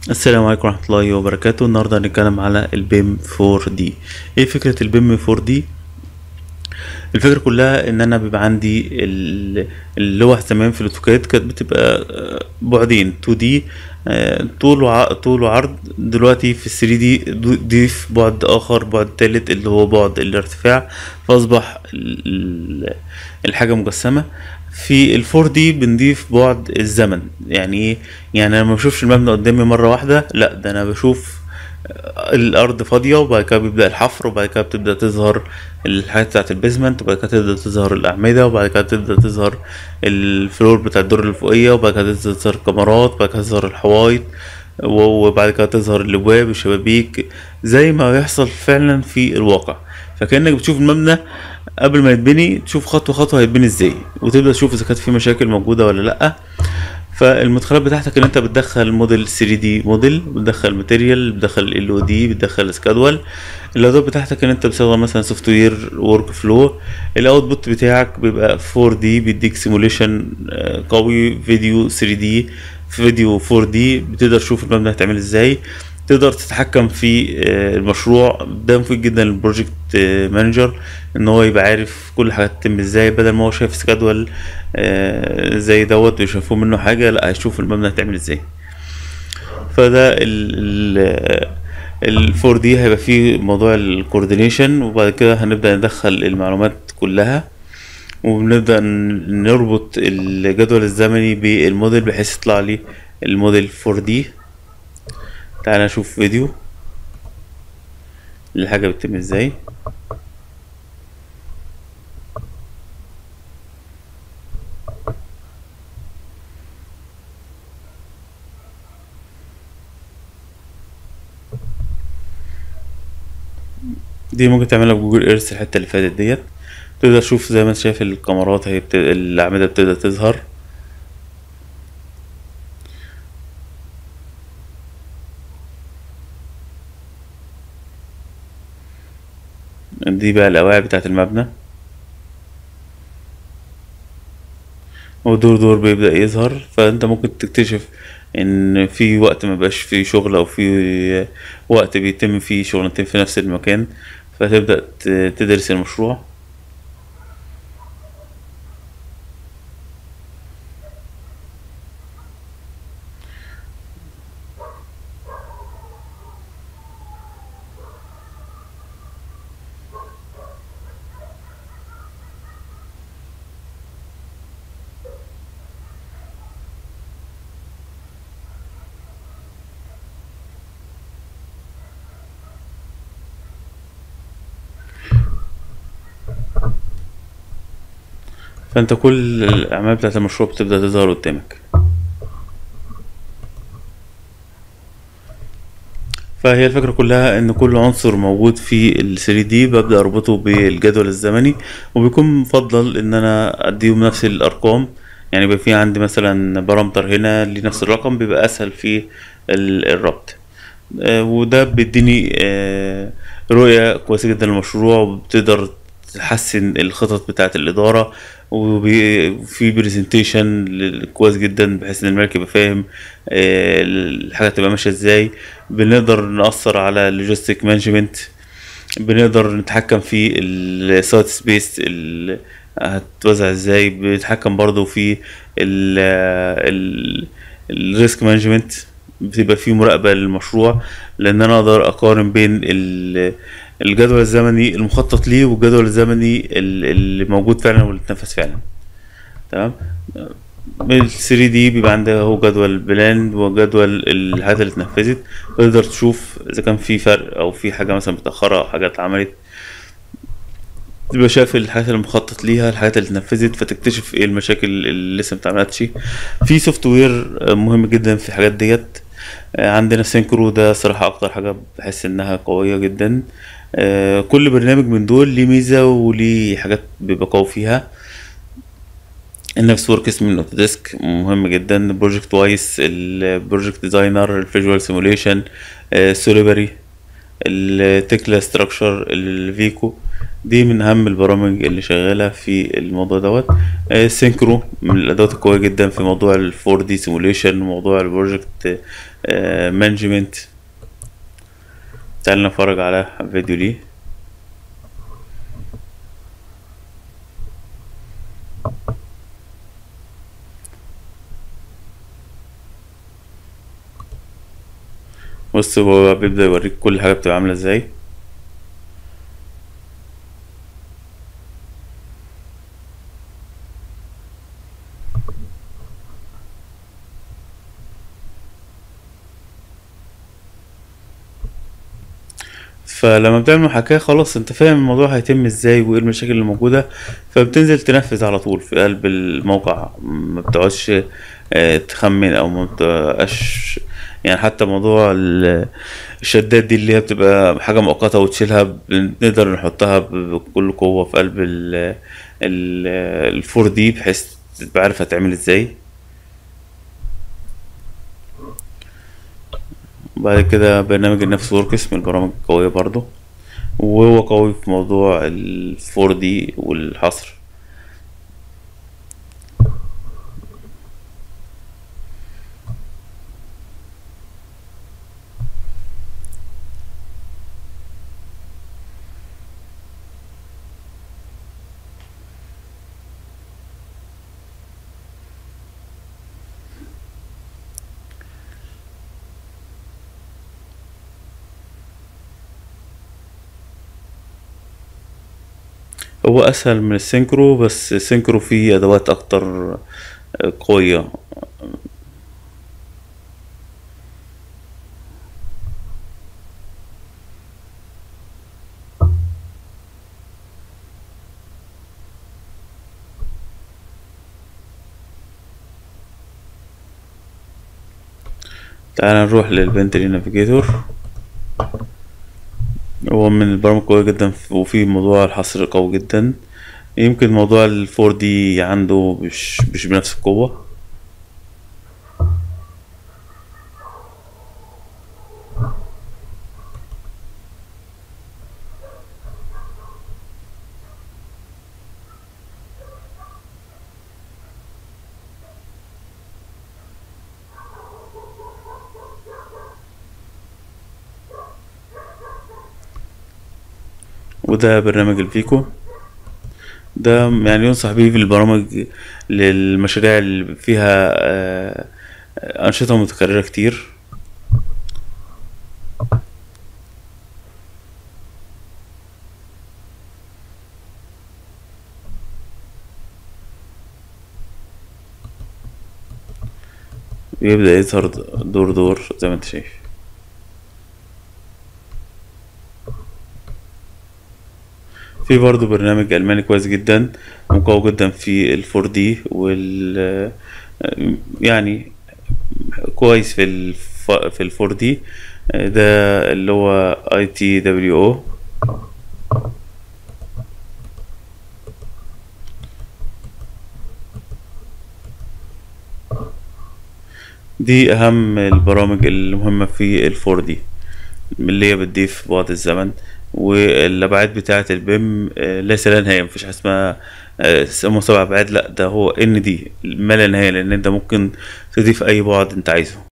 السلام عليكم ورحمة الله وبركاته النهاردة هنتكلم على البيم 4 دي ايه فكرة البيم 4 دي الفكرة كلها ان انا بيبقى عندي ال- اللوح زمان في الاوتوكاد كانت بتبقى آه، بعدين 2 دي طول وع- طول وعرض دلوقتي في ال 3 دي ضيف بعد اخر بعد تالت اللي هو بعد الارتفاع فاصبح ال- ال- الحاجة مجسمة في ال 4 دي بنضيف بعد الزمن يعني ايه يعني انا ما بشوفش المبنى قدامي مرة واحدة لا ده انا بشوف الارض فاضيه وبعد كده بيبدا الحفر وبعد كده بتبدا تظهر الحاجات بتاعه البيزمنت وبعد كده تبدا تظهر الاعمده وبعد كده تبدا تظهر الفلور بتاع الدور الفوقيه وبعد كده تبدا تظهر الكاميرات وبعد كده تظهر الحوايط و- وبعد كده تظهر الابواب الشبابيك زي ما بيحصل فعلا في الواقع فكانك بتشوف المبنى قبل ما يتبني تشوف خطوه خطوه هيتبني ازاي وتبدا تشوف اذا كانت في مشاكل موجوده ولا لا فالمدخلات بتاعتك ان انت بتدخل موديل 3 دي موديل بتدخل ماتيريال بتدخل ال او دي بتدخل سكادول الاوتبوت بتاعتك ان انت بتستخدم مثلا سوفت وير ورك فلو الاوتبوت بتاعك بيبقى 4 دي بيديك سيموليشن قوي فيديو 3 دي فيديو 4 دي بتقدر تشوف المبنى هيتعمل ازاي تقدر تتحكم في آه، المشروع ده مفيد جدا للبروجكت مانجر ان هو يبقى عارف كل حاجه تتم ازاي بدل ما هو شايف سكادول آه، زي دوت ويشوفوا منه حاجه لا هيشوف المبنى هيتعمل ازاي فده ال ال ال 4 دي هيبقى فيه موضوع الكوردينيشن وبعد كده هنبدأ ندخل المعلومات كلها وبنبدأ ن- نربط الجدول الزمني بالموديل بحيث يطلع لي الموديل 4 دي تعالى نشوف فيديو الحاجة بتتم ازاي دي ممكن تعملها بجوجل ايرث الحتة اللي فاتت ديت تقدر تشوف زي ما انت شايف الكاميرات هي بت... الأعمدة بتبدأ تظهر دي بقى القواعد بتاعة المبنى ودور دور بيبدأ يظهر فانت ممكن تكتشف ان في وقت ما بقاش فيه شغل او في وقت بيتم فيه شغلانتين في نفس المكان فتبدأ ت- تدرس المشروع فانت كل الاعمال بتاعت المشروع بتبدأ تظهر قدامك فهي الفكرة كلها ان كل عنصر موجود في ال 3 دي ببدأ اربطه بالجدول الزمني وبيكون مفضل ان انا اديهم نفس الارقام يعني يبقى في عندي مثلا بارامتر هنا لنفس الرقم بيبقى اسهل في ال- الربط آه، وده بيديني آه، رؤية كويسة جدا للمشروع وبتقدر تحسن الخطط بتاعة الإدارة وفي برزنتيشن كويس جدا بحيث إن الملك يبقى فاهم آه، الحاجة تبقى ماشية ازاي بنقدر نأثر على اللوجيستيك مانجمنت بنقدر نتحكم في السايت سبيس هتوزع ازاي بنتحكم برضو في الريسك مانجمنت بتبقى في مراقبة للمشروع لأن أنا أقدر أقارن بين ال- الجدول الزمني المخطط ليه والجدول الزمني ال- اللي موجود فعلا واللي اتنفذ فعلا تمام ال 3 دي بيبقى عندها هو جدول بلان وجدول الحاجات اللي اتنفذت تقدر تشوف اذا كان في فرق او في حاجه مثلا متاخره او حاجه اتعملت تبقى شايف الحاجات اللي مخطط ليها الحاجات اللي اتنفذت فتكتشف ايه المشاكل اللي لسه متعملتش في سوفت وير مهم جدا في الحاجات ديت آه، عندنا سينكرو ده صراحة أكتر حاجة بحس إنها قوية جدا آه، كل برنامج من دول ليه ميزة وليه حاجات بيبقى قوي فيها النفس ورك اسمه من اوتوديسك مهم جدا بروجكت وايس البروجكت ديزاينر الفيجوال سيموليشن سوليبري التكلا ستراكشر الفيكو دي من اهم البرامج اللي شغاله في الموضوع دوت آه، سينكرو من الادوات القويه جدا في موضوع ال 4 دي سيموليشن وموضوع البروجكت مانجمنت تعال نتفرج على فيديو ليه بص هو بيبدأ يوريك كل حاجة بتبقى عاملة ازاي فلما بتعمل محاكاة خلاص انت فاهم الموضوع هيتم ازاي وايه المشاكل اللي موجودة فبتنزل تنفذ على طول في قلب الموقع ما بتقعدش آه، تخمن او ما بتبقاش يعني حتى موضوع ال- الشدات دي اللي هي بتبقى حاجة مؤقتة وتشيلها بنقدر نحطها ب- بكل قوة في قلب ال ال الفور دي بحيث تبقى عارف هتعمل ازاي بعد كده برنامج النفس وركس من البرامج القوية برضو وهو قوي في موضوع الفور دي والحصر هو اسهل من السينكرو بس السينكرو فيه ادوات اكتر آه، قوية تعال نروح للبنتلي نافيجيتور هو من البرامج قوية جدا ف- وفي موضوع الحصر قوي جدا يمكن موضوع الفور دي عنده مش مش بنفس القوة وده برنامج الفيكو ده يعني ينصح بيه في البرامج للمشاريع اللي فيها آه، أنشطة متكررة كتير ويبدأ يظهر دور دور زي ما انت شايف في برضه برنامج ألماني كويس جدا وقوي جدا في الفور دي وال يعني كويس في الف... في الفور دي ده اللي هو اي تي دبليو او دي اهم البرامج المهمة في الفور دي اللي هي بتضيف بعد الزمن والابعاد بتاعة البيم آه، ليس لها نهاية مفيش حاجة اسمها آه، هم سبع ابعاد لا ده هو ان دي ما لا نهاية لان انت ممكن تضيف اي بعد انت عايزه